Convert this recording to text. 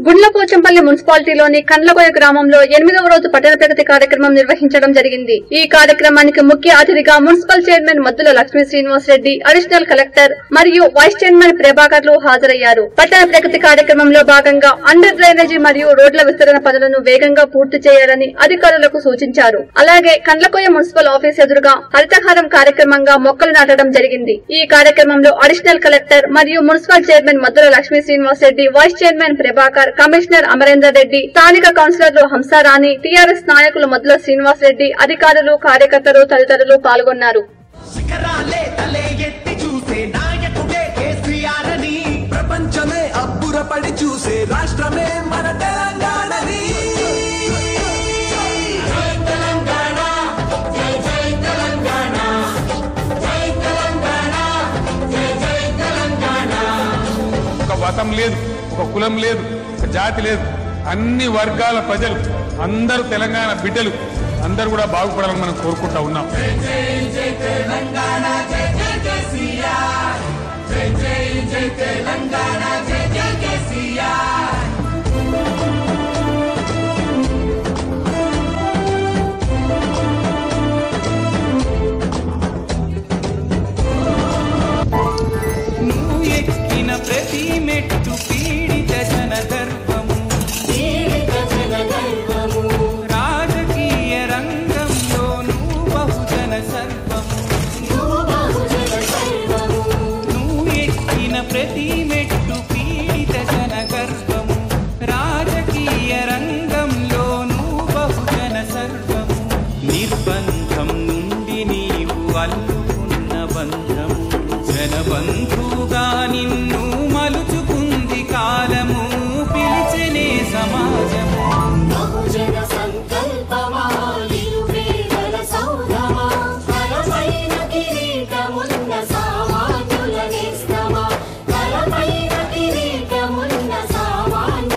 గుండ్లపోచంపల్లి మున్సిపాలిటీలోని కండ్లకోయ గ్రామంలో ఎనిమిదవ రోజు పట్టణ ప్రగతి కార్యక్రమం నిర్వహించడం జరిగింది ఈ కార్యక్రమానికి ముఖ్య అతిథిగా municipal chairman Maddula Lakshmi Srinivas Reddy additional collector మరియు వైస్ చైర్మన్ ప్రభాకర్లు హాజరయ్యారు పట్టణ ప్రగతి కార్యక్రమంలో భాగంగా అండర్ డ్రైనేజీ మరియు రోడ్ల విస్తరణ పనులను వేగంగా పూర్తి చేయాలని అధికారులకు సూచించారు అలాగే కండ్లకోయ మున్సిపల్ ఆఫీస్ ఎదురుగా హరితహారం కార్యక్రమంగా మొక్కలు నాటడం జరిగింది ఈ కార్యక్రమంలో అడిషనల్ కలెక్టర్ మరియు municipal chairman Maddula Lakshmi Srinivas Reddy vice chairman Prabhakar commissioner Amarender Reddy స్థానిక కౌన్సిలర్లు హంసారాణి టీఆర్ఎస్ నాయకులు మద్దుల శ్రీనివాస్ రెడ్డి అధికారులు కార్యకర్తలు తదితరులు పాల్గొన్నారు శిఖరాలే తలే ఎత్తి చూసే నాయకుడే కేసీఆర్ అని ప్రపంచమే అబ్బురపడి చూసే రాష్ట్రమే మన తెలంగాణది ఒక మతం లేదు ఒక కులం లేదు ఒక జాతి లేదు అన్ని వర్గాల ప్రజలు అందరూ తెలంగాణ బిడ్డలు అందరూ కూడా బాగుపడాలని మనం కోరుకుంటా ఉన్నాం నువ్వు ఎక్కిన ప్రతి మెట్టు పీడిత జన గర్వము రాజకీయ రంగంలో నువ్వు బహుజన సర్వము నువ్వు ఎక్కిన ప్రతి మెట్టు పీడిత జన గర్వము రాజకీయ రంగంలో నువ్వు బహుజన సర్వము నిర్బంధం నుండి నీవు అల్లుకున్న బంధము జనబంధువుగా నిన్ను మలుచుకుంది కాలము పిలిచెనే సమాజము బహుజన సంకల్పమా నిరుపేదల సౌధమా తలపైన కిరీటమున్న సామాన్యుల నేస్తమా తలపైన కిరీటమున్న సామాన్య